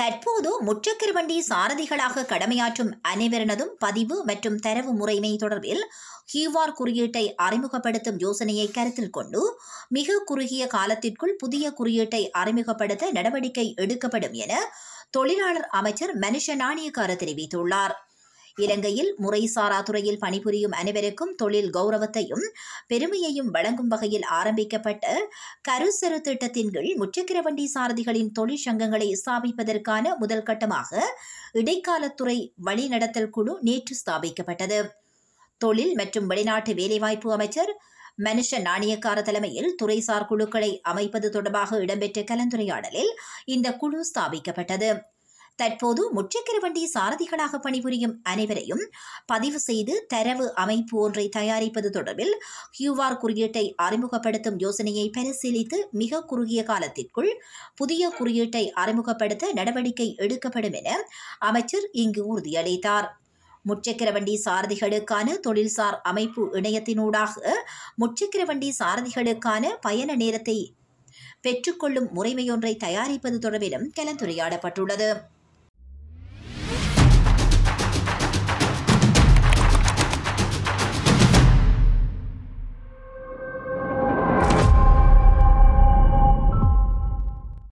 தற்போது முச்சக்கர வண்டி சாரதிகளாக கடமையாற்றும் அனைவரினதும் பதிவு மற்றும் தரவு முறைமை தொடர்பில் கியூஆர் குறியீட்டை அறிமுகப்படுத்தும் யோசனையை கருத்தில் கொண்டு மிக குறுகிய காலத்திற்குள் புதிய குறியீட்டை அறிமுகப்படுத்த நடவடிக்கை எடுக்கப்படும் என தொழிலாளர் அமைச்சர் மனுஷ நாணயக்கார தெரிவித்துள்ளார் இலங்கையில் முறைசாரா துறையில் பணிபுரியும் அனைவருக்கும் தொழில் கௌரவத்தையும் பெருமையையும் வழங்கும் வகையில் ஆரம்பிக்கப்பட்ட கருசரு திட்டத்தின் கீழ் முச்சக்கர வண்டி சாரதிகளின் தொழிற்சங்கங்களை ஸ்தாபிப்பதற்கான முதல் கட்டமாக இடைக்காலத்துறை வழிநடத்தல் குழு நேற்று ஸ்தாபிக்கப்பட்டது தொழில் மற்றும் வெளிநாட்டு வேலைவாய்ப்பு அமைச்சர் மனுஷ நாணயக்கார தலைமையில் துறைசார் குழுக்களை அமைப்பது தொடர்பாக இடம்பெற்ற கலந்துரையாடலில் இந்த குழு ஸ்தாபிக்கப்பட்டது தற்போது முச்சக்கர வண்டி சாரதிகளாக பணிபுரியும் அனைவரையும் பதிவு செய்து தரவு அமைப்பு ஒன்றை தயாரிப்பது தொடர்பில் கியூஆர் குறியீட்டை அறிமுகப்படுத்தும் யோசனையை பரிசீலித்து மிக குறுகிய காலத்திற்குள் புதிய குறியீட்டை அறிமுகப்படுத்த நடவடிக்கை எடுக்கப்படும் என அமைச்சர் இங்கு உறுதியளித்தார் முச்சக்கர வண்டி சாரதிகளுக்கான தொழில்சார் அமைப்பு இணையத்தினூடாக முச்சக்கர வண்டி சாரதிகளுக்கான பயண நேரத்தை பெற்றுக்கொள்ளும் முறைமையொன்றை தயாரிப்பது தொடர்பிலும் கலந்துரையாடப்பட்டுள்ளது